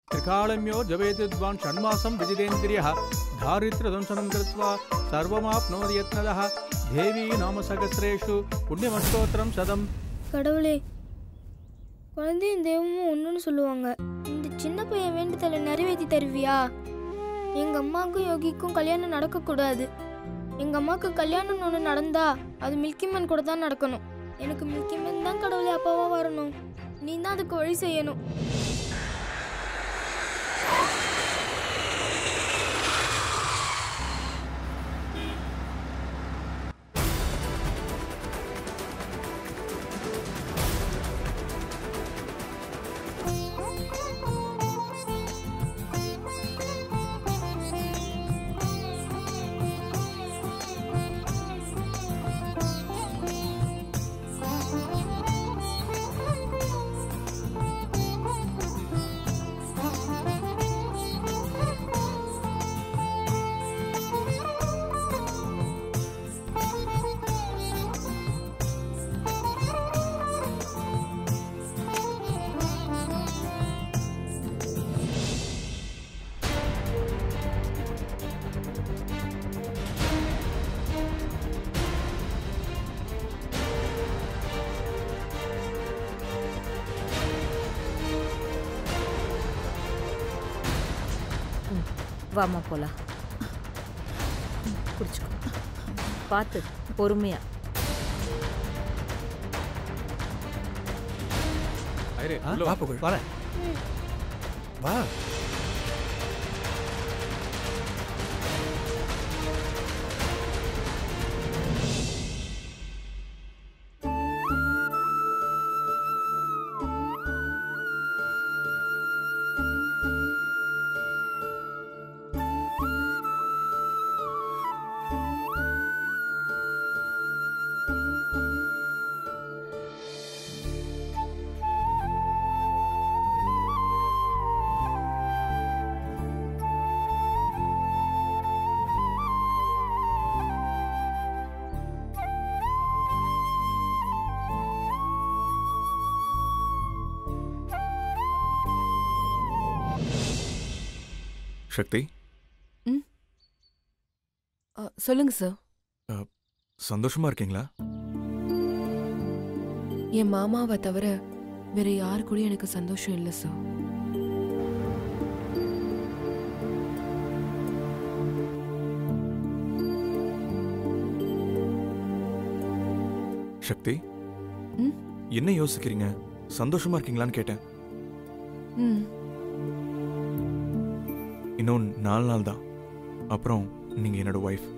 त्रिकालम्यो जवेद्वान् षण्मासं विजितेन्द्रियः धारित्रदंशनं कृत्वा सर्वमाप्नोति यत्नदः देवी नाम सहस्रेषु पुण्यमस्तोत्रं सदम् கடவுளே குழந்தையும் தெய்வமும் ஒன்றுன்னு சொல்லுவாங்க இந்த சின்ன பையன் வேண்டுதலை நிறைவேற்றி தருவியா எங்கள் அம்மாவுக்கும் யோகிக்கும் கல்யாணம் நடக்கக்கூடாது எங்கள் அம்மாவுக்கு கல்யாணம்னு ஒன்று நடந்தா அது மில்கிமன் கூட தான் நடக்கணும் எனக்கு மில்கிமன் தான் கடவுளே அப்பாவா வரணும் நீ தான் அதுக்கு வழி செய்யணும் வாமா போலாம் குடிச்சுக்கோ பார்த்து பொறுமையா ஐரே ஆ, வா புகழ். வரேன் வா சக்தி அ, சொல்லுங்க சார் சந்தோஷமா இருக்கீங்களா என் மாமாவை தவிர வேற யாரு கூடயும் எனக்கு சந்தோஷம் இல்லை சார் சக்தி ம்? என்ன யோசிக்கிறீங்க சந்தோஷமா இருக்கீங்களான்னு கேட்டேன் ம் இன்னும் நாலு நாள் தான் அப்புறம் நீங்க என்னோட ஒய்ஃப்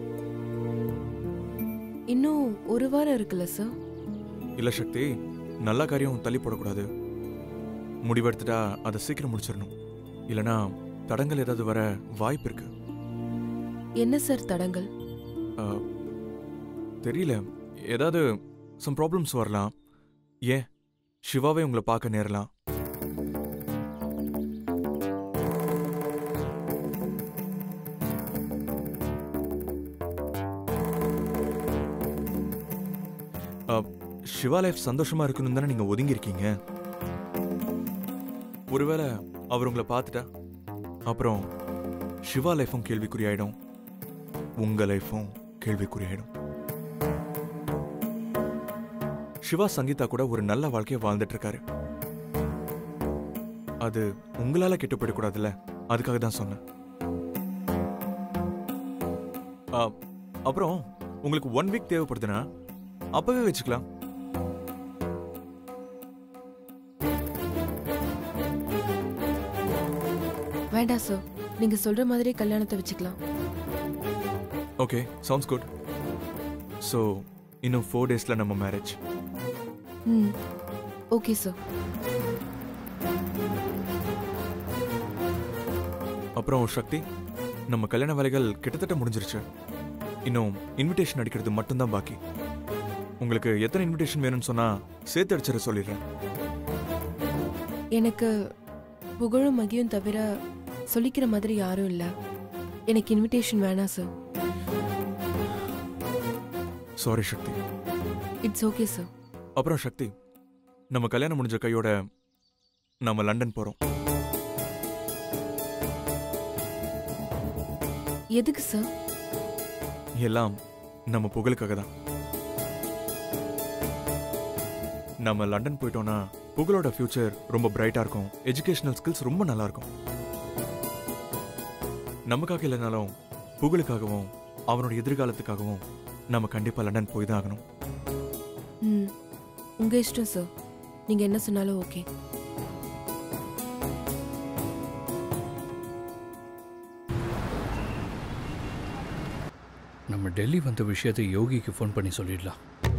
இன்னும் ஒரு வாரம் இருக்குல்ல சார் இல்ல சக்தி நல்ல காரியம் தள்ளி போடக்கூடாது முடிவெடுத்துட்டா அதை சீக்கிரம் முடிச்சிடணும் இல்லனா தடங்கள் ஏதாவது வர வாய்ப்பு இருக்கு என்ன சார் தடங்கள் ஆ, தெரியல ஏதாவது சம் ப்ராப்ளம்ஸ் வரலாம் ஏன் சிவாவே உங்களை பார்க்க நேரலாம் ஆ, சிவா லைஃப் சந்தோஷமா இருக்கணும் தானே நீங்க ஒதுங்கி இருக்கீங்க ஒருவேளை அவர் உங்களை பார்த்துட்டா அப்புறம் சிவா லைஃபும் கேள்விக்குறியாயிடும் உங்க லைஃபும் கேள்விக்குறியாயிடும் சிவா சங்கீதா கூட ஒரு நல்ல வாழ்க்கையை வாழ்ந்துட்டு இருக்காரு அது உங்களால கெட்டு போயிடக்கூடாதுல்ல அதுக்காக தான் சொன்னேன் ஆ, அப்புறம் உங்களுக்கு ஒன் வீக் தேவைப்படுதுன்னா அப்பவே வச்சுக்கலாம் வேண்டாம் சார் நீங்க சொல்ற மாதிரி கல்யாணத்தை வச்சுக்கலாம் ஓகே சவுண்ட்ஸ் குட் ஸோ இன்னும் ஃபோர் டேஸில் நம்ம மேரேஜ் ம் ஓகே சார் அப்புறம் சக்தி நம்ம கல்யாண வேலைகள் கிட்டத்தட்ட முடிஞ்சிருச்சு இன்னும் இன்விடேஷன் அடிக்கிறது மட்டும்தான் பாக்கி உங்களுக்கு எத்தனை இன்விடேஷன் வேணும்னு சொன்னா சேர்த்து அடிச்சிட சொல்லிடுறேன் எனக்கு புகழும் மகியும் தவிர சொல்லிக்கிற மாதிரி யாரும் இல்லை எனக்கு இன்விடேஷன் வேணாம் sir sorry Sakthi it's okay sir அப்புறம் சக்தி நம்ம கல்யாணம் முடிஞ்ச கையோட நம்ம லண்டன் போறோம் எதுக்கு சார் எல்லாம் நம்ம புகழுக்காக தான் நம்ம லண்டன் போயிட்டோம்னா புகழோட ஃபியூச்சர் ரொம்ப பிரைட்டா இருக்கும் எஜுகேஷனல் ஸ்கில்ஸ் ரொம்ப நல்லா இருக்கும் நமக்காக இல்லைனாலும் புகழுக்காகவும் அவனோட எதிர்காலத்துக்காகவும் நம்ம கண்டிப்பா லண்டன் போய் தான் ஆகணும் ம் உங்க இஷ்டம் சார் நீங்க என்ன சொன்னாலும் ஓகே நம்ம டெல்லி வந்த விஷயத்தை யோகிக்கு ஃபோன் பண்ணி சொல்லிடலாம்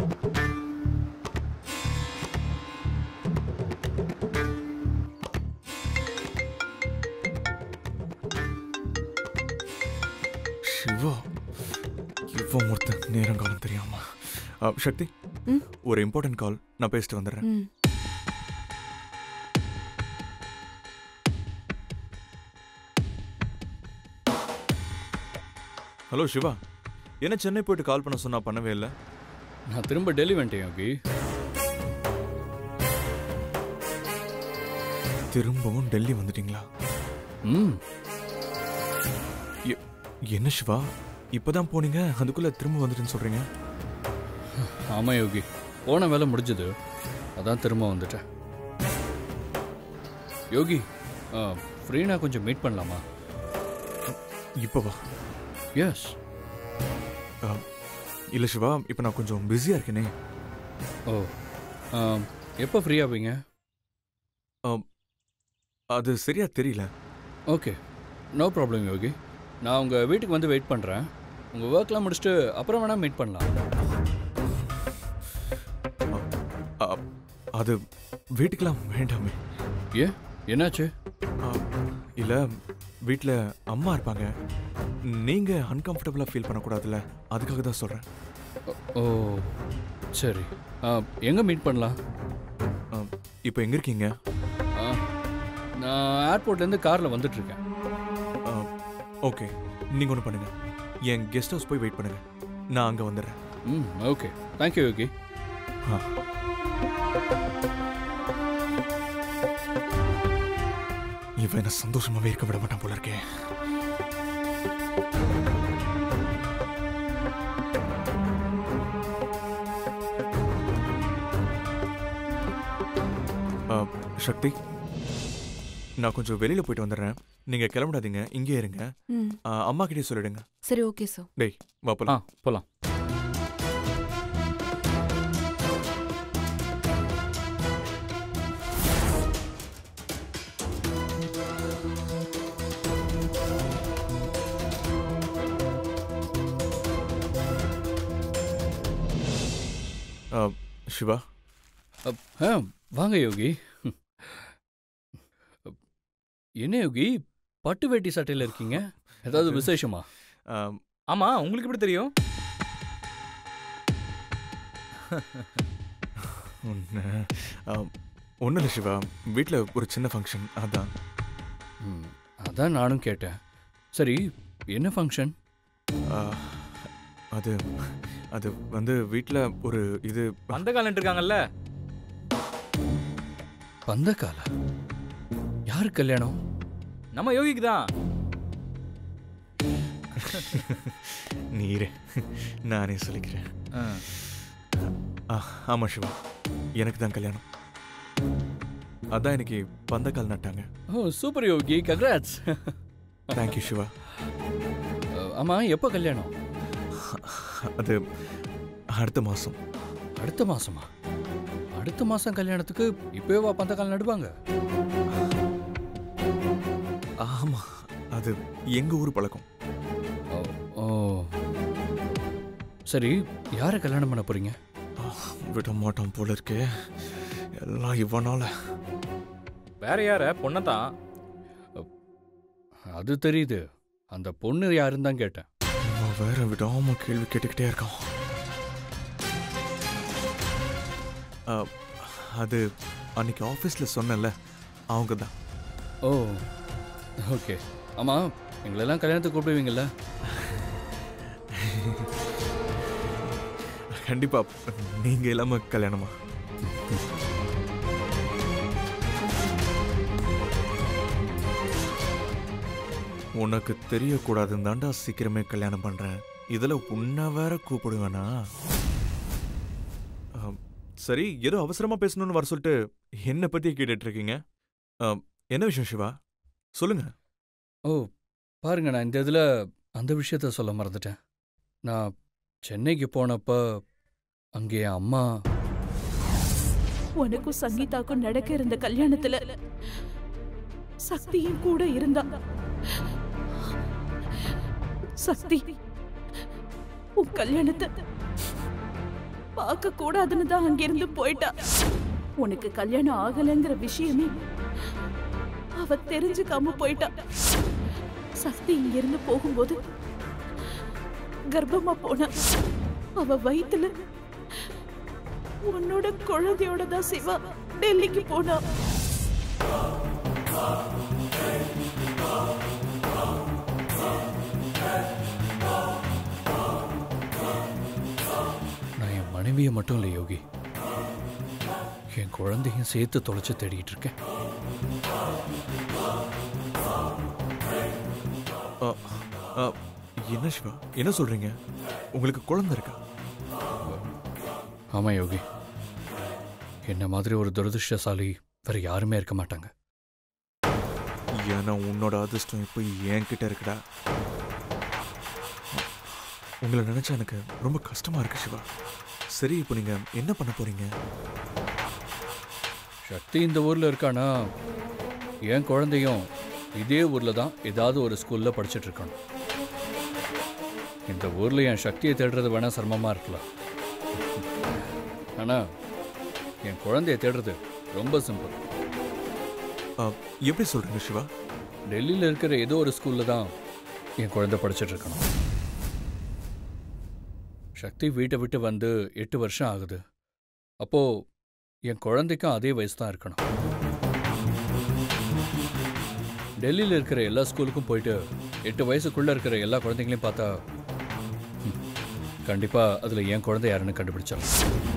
சிவா இவன் ஒருத்தன் நேரம் காலம் தெரியாம அ, சக்தி ம். ஒரு இம்பார்ட்டன்ட் கால் நான் பேசிட்டு வந்துடுறேன் ம் ஹலோ சிவா என்ன சென்னை போயிட்டு கால் பண்ண சொன்னா பண்ணவே இல்லை நான் திரும்ப டெல்லி வந்துட்டேன் யோகி திரும்பவும் டெல்லி வந்துட்டீங்களா ம் எ- என்ன சிவா இப்பதான் போனீங்க அதுக்குள்ள திரும்ப வந்துட்டுன்னு சொல்றீங்க ஆமாம் யோகி போன வேலை முடிஞ்சது அதான் திரும்ப வந்துட்டேன் யோகி ஃப்ரீனா கொஞ்சம் மீட் பண்ணலாமா இப்போ வா எஸ் இல்ல சிவா இப்போ நான் கொஞ்சம் பிஸியா இருக்கேனே ஓ எப்போ ஃப்ரீ ஆவீங்க அது சரியா தெரியல ஓகே நோ ப்ராப்ளம் யோகி நான் உங்கள் வீட்டுக்கு வந்து வெயிட் பண்ணுறேன் உங்கள் ஒர்க்லாம் முடிச்சுட்டு அப்புறம் வேணால் மீட் பண்ணலாம் அ, அது வீட்டுக்கெல்லாம் வேண்டாமே ஏன் என்னாச்சு அ, இல்ல வீட்டில் அம்மா இருப்பாங்க நீங்க அன்கம்ஃபர்டபுளா ஃபீல் பண்ணக்கூடாதுல்ல அதுக்காக தான் சொல்றேன் ஓ சரி எங்கே மீட் பண்ணலாம் அ, இப்போ எங்க இருக்கீங்க ஆ, நான் ஏர்போர்ட்லேருந்து காரில் வந்துட்டுருக்கேன் ஓகே நீங்க ஒன்று பண்ணுங்க என் கெஸ்ட் ஹவுஸ் போய் வெயிட் பண்ணுங்க நான் அங்க வந்துடுறேன் ம் ஓகே தேங்க்யூ யோகி ஆ. இவன் என்ன சந்தோஷமாவே இருக்க விட மாட்டான் போல இருக்கே ஆ, சக்தி நான் கொஞ்சம் வெளியில போயிட்டு வந்துடுறேன் நீங்க கிளம்பிடாதீங்க இங்கே இருங்க ம் ஆ, அம்மா கிட்டே சொல்லிடுங்க சரி ஓகே சார் டேய் வா ஆ போலாம் போகலாம் ஆ, சிவா ஆ வாங்க யோகி என்ன யோகி பட்டு வேட்டி சட்டையில் இருக்கீங்க ஏதாவது அது- விசேஷமா ஆ, ஆமா உங்களுக்கு எப்படி தெரியும் ஒன்றும் இல்லை சிவா வீட்டில் ஒரு சின்ன ஃபங்க்ஷன் அதான் ம், அதான் நானும் கேட்டேன் சரி என்ன ஃபங்க்ஷன் ஆ, அது அது வந்து வீட்டில் ஒரு இது வந்த காலன் இருக்காங்கல்ல பந்தக்காலா யாரு கல்யாணம் நம்ம யோகிக்கு தான் நீரே நானே சொல்லிக்கிறேன் ஆ ஆமாம் சிவா எனக்கு தான் கல்யாணம் அதான் எனக்கு பந்தக்கால் நட்டாங்க oh super Yogi congrats thank you Siva ஆமா எப்போ கல்யாணம் அது அடுத்த மாதம் அடுத்த மாசமா அடுத்த மாசம் கல்யாணத்துக்கு இப்பவே வா பந்தக்கால் நடுவாங்க ஆமாம் அது எங்கள் ஊர் பழக்கம் ஓ, ஓ சரி யாரை கல்யாணம் பண்ண போறீங்க ஆ, விட மாட்டோம் போல இருக்கே எல்லாம் இவனால வேற யார பொண்ணை தான் அது தெரியுது அந்த பொண்ணு யாருன்னு தான் கேட்டேன் அவன் வேற விடாம கேள்வி கேட்டுக்கிட்டே இருக்கான் ஆ, அது அன்னைக்கு ஆஃபீஸில் சொன்னேன்ல அவங்க தான் ஓ ஓகே ஆமா எங்களெல்லாம் கல்யாணத்துக்கு கூப்பிடுவீங்கல்ல கண்டிப்பா நீங்க இல்லாம கல்யாணமா உனக்கு தெரியக்கூடாதுன்னு தாண்டா சீக்கிரமே கல்யாணம் பண்றேன் இதுல உன்னை வேற கூப்பிடுவேனா ஆம், சரி ஏதோ அவசரமா பேசணும்னு வர சொல்லிட்டு என்ன பத்தி கேட்டுட்டு இருக்கீங்க ஆம், என்ன விஷயம் சிவா சொல்லுங்க ஓ பாருங்க நான் இந்த இதில் அந்த விஷயத்த சொல்ல மறந்துட்டேன் நான் சென்னைக்கு போனப்ப அங்கே என் அம்மா உனக்கும் சங்கீதாக்கும் நடக்க இருந்த கல்யாணத்துல சக்தியும் கூட இருந்தா சக்தி உன் கல்யாணத்தை பார்க்க கூடாதுன்னு தான் அங்கிருந்து போயிட்டா உனக்கு கல்யாணம் ஆகலைங்கிற விஷயமே அவ தெரிஞ்சுக்காம போயிட்டா சக்தி இங்கிருந்து போகும்போது கர்ப்பமா போனா அவ வயித்துல உன்னோட குழந்தையோட தான் சிவா டெல்லிக்கு போனா நான் என் மனைவியை மட்டும் இல்லை யோகி என் குழந்தையும் சேர்த்து தொலைச்சு தேடிட்டு இருக்கேன் ஆ, ஆ, என்ன சிவா என்ன சொல்றீங்க உங்களுக்கு குழந்தை இருக்கா ஆமாம் யோகி என்ன மாதிரி ஒரு துரதிருஷ்டசாலி வேற யாருமே இருக்க மாட்டாங்க ஏன்னா உன்னோட அதிர்ஷ்டம் இப்போ என்கிட்ட இருக்குடா உங்களை நினைச்சா எனக்கு ரொம்ப கஷ்டமா இருக்கு சிவா சரி இப்போ நீங்க என்ன பண்ண போறீங்க சக்தி இந்த ஊரில் இருக்கானா என் குழந்தையும் இதே ஊரில் தான் ஏதாவது ஒரு ஸ்கூலில் படிச்சுட்டு இருக்கணும் இந்த ஊரில் என் சக்தியை தேடுறது வேணா சிரமமாக இருக்கலாம் ஆனால் என் குழந்தைய தேடுறது ரொம்ப சிம்பிள் ஆ, எப்படி சொல்றீங்க சிவா டெல்லியில் இருக்கிற ஏதோ ஒரு ஸ்கூலில் தான் என் குழந்தை படிச்சுட்டு இருக்கணும் சக்தி வீட்டை விட்டு வந்து எட்டு வருஷம் ஆகுது அப்போது என் குழந்தைக்கும் அதே வயசு தான் இருக்கணும் டெல்லியில் இருக்கிற எல்லா ஸ்கூலுக்கும் போயிட்டு எட்டு வயசுக்குள்ளே இருக்கிற எல்லா குழந்தைங்களையும் பார்த்தா ம், கண்டிப்பா அதில் என் குழந்தை யாருன்னு கண்டுபிடிச்சாலும்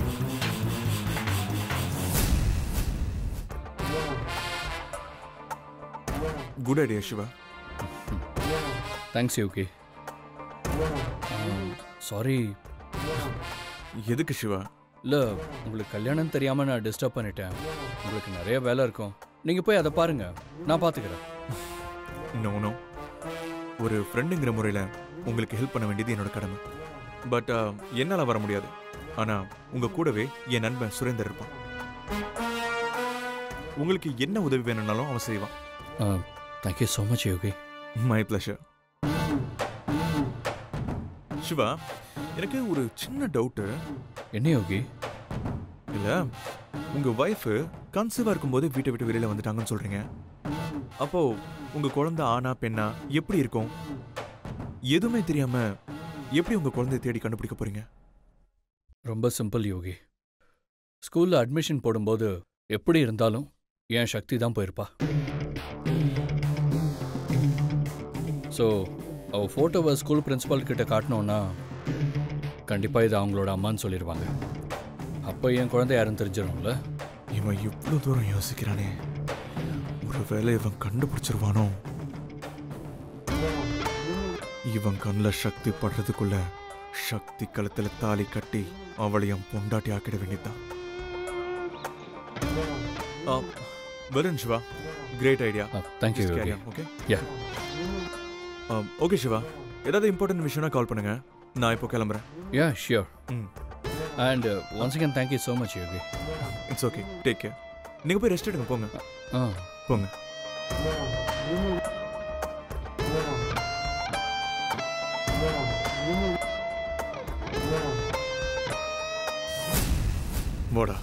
good idea Siva thanks Yogi sorry எதுக்கு சிவா இல்லை உங்களுக்கு கல்யாணம் தெரியாமல் நான் டிஸ்டர்ப் பண்ணிட்டேன் உங்களுக்கு நிறைய வேலை இருக்கும் நீங்கள் போய் அதை பாருங்க நான் பார்த்துக்கிறேன் நோ நோ ஒரு ஃப்ரெண்டுங்கிற முறையில் உங்களுக்கு ஹெல்ப் பண்ண வேண்டியது என்னோட கடமை பட் என்னால் வர முடியாது ஆனால் உங்கள் கூடவே என் நண்பன் சுரேந்தர் இருப்பான் உங்களுக்கு என்ன உதவி வேணும்னாலும் அவன் செய்வான் thank you so much Yogi my pleasure Siva எனக்கு ஒரு சின்ன டவுட்டு என்ன யோகி இல்ல உங்க ஒய்ஃப் கன்சீவா இருக்கும்போது வீட்டை விட்டு வெளியில வந்துட்டாங்கன்னு சொல்றீங்க அப்போ உங்க குழந்தை ஆனா பெண்ணா எப்படி இருக்கும் எதுவுமே தெரியாம எப்படி உங்க குழந்தைய தேடி கண்டுபிடிக்க போறீங்க ரொம்ப சிம்பிள் யோகி ஸ்கூலில் அட்மிஷன் போடும்போது எப்படி இருந்தாலும் என் சக்தி தான் போயிருப்பா ஸோ அவள் ஃபோட்டோவை ஸ்கூல் பிரின்சிபால் கிட்ட காட்டினோன்னா கண்டிப்பாக இது அவங்களோட அம்மான்னு சொல்லிடுவாங்க அப்போ என் குழந்தை யாருன்னு தெரிஞ்சிடும்ல இவன் இவ்வளவு தூரம் யோசிக்கிறானே ஒருவேளை இவன் கண்டுபிடிச்சிருவானோ இவன் கண்ணில் சக்தி படுறதுக்குள்ள சக்தி கழுத்துல தாலி கட்டி அவளையும் பொண்டாட்டி ஆக்கிட வேண்டியதுதான் வெறும் Siva great idea thank you Yogi okay Yeah. Okay Siva ஏதாவது இம்பார்ட்டன்ட் விஷயம்னா கால் பண்ணுங்க நான் இப்போ கிளம்புறேன் yeah sure hmm and once again thank you so much Yogi it's okay take care நீங்கள் போய் ரெஸ்ட் எடுங்க போங்க ஆ போங்க போடா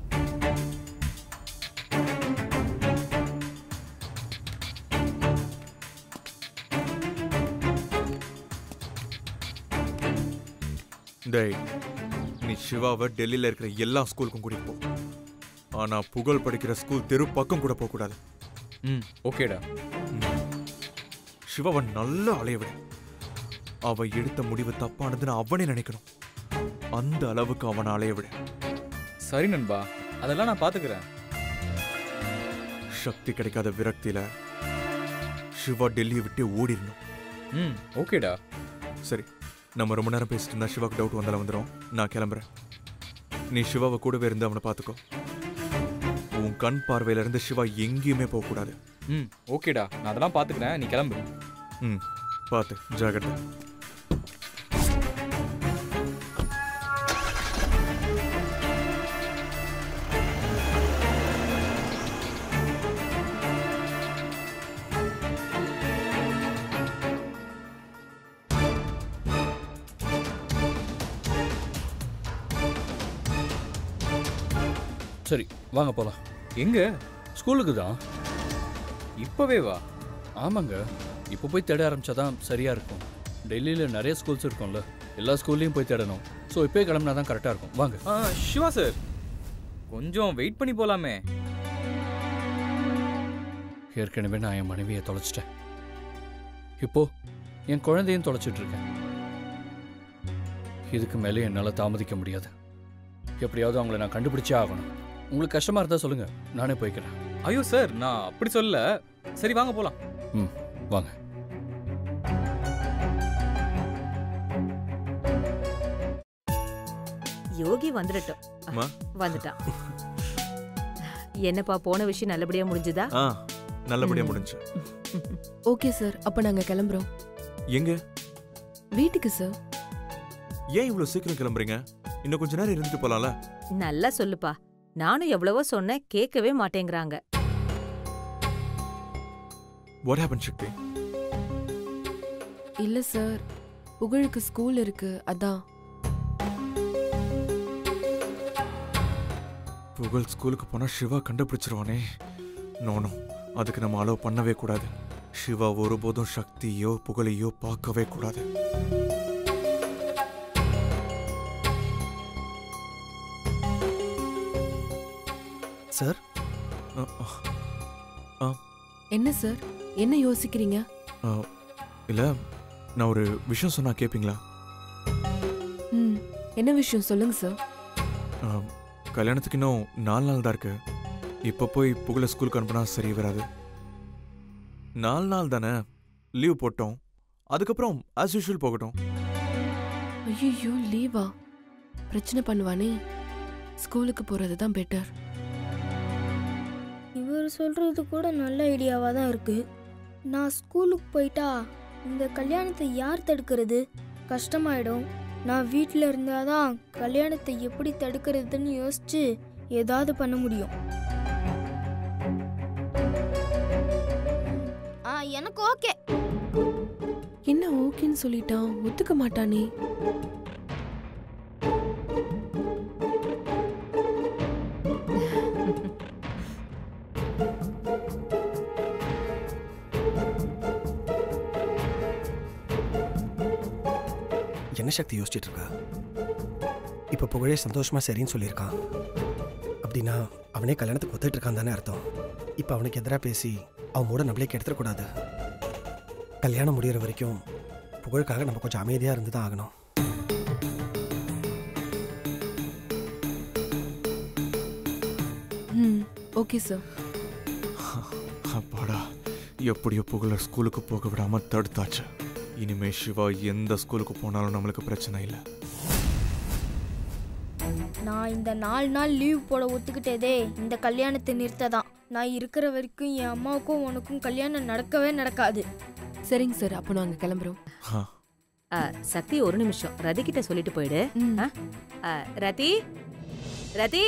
டேய் நீ சிவாவை டெல்லியில் இருக்கிற எல்லா ஸ்கூலுக்கும் கூட்டிட்டு போ ஆனா புகழ் படிக்கிற ஸ்கூல் தெரு பக்கம் கூட போக கூடாது ம் ஓகேடா சிவாவை நல்லா அலைய விடு அவ எடுத்த முடிவு தப்பானதுன்னு அவனே நினைக்கணும் அந்த அளவுக்கு அவனை அலைய விடு சரி நண்பா அதெல்லாம் நான் பாத்துக்கிறேன் சக்தி கிடைக்காத விரக்தியில சிவா டெல்லியை விட்டு ஓடிடணும் ம் ஓகேடா சரி நம்ம ரொம்ப நேரம் பேசிட்டு இருந்தா சிவாக்கு டவுட் வந்தாலும் வந்துடும் நான் கிளம்புறேன் நீ சிவாவை கூடவே இருந்து அவனை பார்த்துக்கோ உன் கண் பார்வையில இருந்து சிவா எங்கேயுமே போகக்கூடாது ம் ஓகேடா நான் அதெல்லாம் பார்த்துக்கிறேன் நீ கிளம்பு ம் பார்த்து ஜாகிரதை சரி வாங்க போகலாம் எங்க ஸ்கூலுக்கு தான் இப்பவே வா ஆமாங்க இப்போ போய் தேட ஆரம்பிச்சாதான் சரியா இருக்கும் டெல்லியில் நிறைய ஸ்கூல்ஸ் இருக்கும்ல எல்லா ஸ்கூல்லையும் போய் தேடணும் ஸோ இப்போயே கிளம்புனா தான் கரெக்டாக இருக்கும் வாங்க ஆ சிவா சார் கொஞ்சம் வெயிட் பண்ணி போலாமே ஏற்கனவே நான் என் மனைவியை தொலைச்சிட்டேன் இப்போ என் குழந்தையும் தொலைச்சிட்டு இருக்கேன் இதுக்கு மேலே என்னால் தாமதிக்க முடியாது எப்படியாவது அவங்கள நான் கண்டுபிடிச்சே ஆகணும் உங்களுக்கு கஷ்டமா இருந்தா சொல்லுங்க நானே போய்க்கிறேன் ஐயோ சார் நான் அப்படி சொல்லல சரி வாங்க போலாம் ம் வாங்க யோகி வந்துடட்டும் அம்மா. வந்துட்டான் என்னப்பா போன விஷயம் நல்லபடியா முடிஞ்சுதா ஆ நல்லபடியா ம். முடிஞ்சு ஓகே சார் அப்ப நாங்க கிளம்புறோம் எங்க வீட்டுக்கு சார் ஏன் இவ்வளவு சீக்கிரம் கிளம்புறீங்க இன்னும் கொஞ்ச நேரம் இருந்துட்டு போலாம்ல நல்லா சொல்லுப்பா நானும் எவ்வளவோ சொன்னேன் கேட்கவே மாட்டேங்கிறாங்க வாட் ஹேப்பன் சக்தி இல்ல சார் புகழுக்கு ஸ்கூல் இருக்கு அதான் புகழ் ஸ்கூலுக்கு போனா சிவா கண்டுபிடிச்சிருவானே நோனோ அதுக்கு நம்ம அலோவ் பண்ணவே கூடாது சிவா ஒருபோதும் சக்தியோ புகழையோ பார்க்கவே கூடாது சார் அ, அ, என்ன சார் என்ன யோசிக்கிறீங்க அ, இல்ல நான் ஒரு விஷயம் சொன்னா கேப்பீங்களா ம் என்ன விஷயம் சொல்லுங்க சார் அ, கல்யாணத்துக்கு இன்னும் நாலு நாள் தான் இருக்கு இப்போ போய் புகழை ஸ்கூலுக்கு அனுப்புனா சரி வராது நாலு நாள் தானே லீவ் போட்டோம் அதுக்கப்புறம் ஆஸ் யூஷுவல் போகட்டும் ஐயோ லீவா பிரச்சனை பண்ணுவானே ஸ்கூலுக்கு போறது தான் பெட்டர் இவர் சொல்றது கூட நல்ல ஐடியாவாக தான் இருக்கு நான் ஸ்கூலுக்கு போயிட்டா இந்த கல்யாணத்தை யார் தடுக்கிறது கஷ்டமாயிடும் நான் வீட்டில் இருந்தால் தான் கல்யாணத்தை எப்படி தடுக்கிறதுன்னு யோசிச்சு ஏதாவது பண்ண முடியும் ஆ எனக்கு ஓகே என்ன ஓகேன்னு சொல்லிட்டான் ஒத்துக்க மாட்டானே என்ன சக்தி யோசிச்சுட்டு இருக்கா இப்போ புகழே சந்தோஷமா சரின்னு சொல்லியிருக்கான் அப்படின்னா அவனே கல்யாணத்துக்கு ஒத்துட்டு இருக்கான் தானே அர்த்தம் இப்போ அவனுக்கு எதிராக பேசி அவன் மூட நம்மளே கெடுத்துடக்கூடாது கல்யாணம் முடியிற வரைக்கும் புகழுக்காக நம்ம கொஞ்சம் அமைதியாக இருந்து தான் ஆகணும் ம் ஓகே சார் அப்பாடா எப்படியோ புகழ ஸ்கூலுக்கு போக விடாம தடுத்தாச்சு இனிமே சிவா எந்த ஸ்கூலுக்கு போனாலும் நம்மளுக்கு பிரச்சனை இல்லை நான் இந்த நாலு நாள் லீவ் போட ஒத்துக்கிட்டதே இந்த கல்யாணத்தை நிறுத்த தான் நான் இருக்கிற வரைக்கும் என் அம்மாவுக்கும் உனக்கும் கல்யாணம் நடக்கவே நடக்காது சரிங்க சார் அப்போ நாங்கள் கிளம்புறோம் ஆ, ஆ, சக்தி ஒரு நிமிஷம் ரதி கிட்ட சொல்லிட்டு போயிடு ம் ஆ? ஆ, ரதி ரதி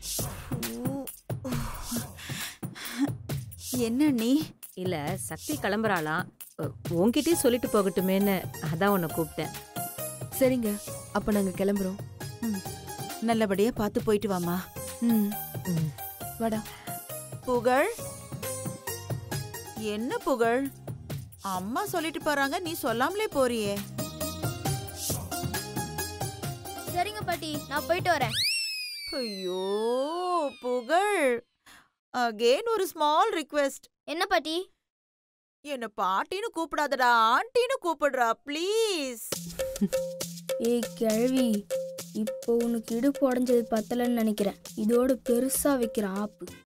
என்ன நீ இல்ல சக்தி கிளம்புறாளாம் அ, உன்கிட்டயும் சொல்லிட்டு போகட்டுமேன்னு அதான் உன்னை கூப்பிட்டேன் சரிங்க அப்போ நாங்கள் கிளம்புறோம் நல்லபடியா பார்த்து போயிட்டு வாமா ம் ம். வாடா புகழ் என்ன புகழ் அம்மா சொல்லிட்டு போறாங்க நீ சொல்லாமலே போறியே சரிங்க பாட்டி நான் போயிட்டு வரேன் ஐயோ புகழ் அகேன் ஒரு ஸ்மால் ரிக்வெஸ்ட் என்ன பாட்டி என்ன பாட்டின்னு கூப்பிடாதடா ஆண்டின்னு கூப்பிடுறா ப்ளீஸ் ஏய் கிழவி இப்போ உனக்கு இடுப்பு உடஞ்சது பத்தலன்னு நினைக்கிறேன் இதோட பெருசா வைக்கிற ஆப்பு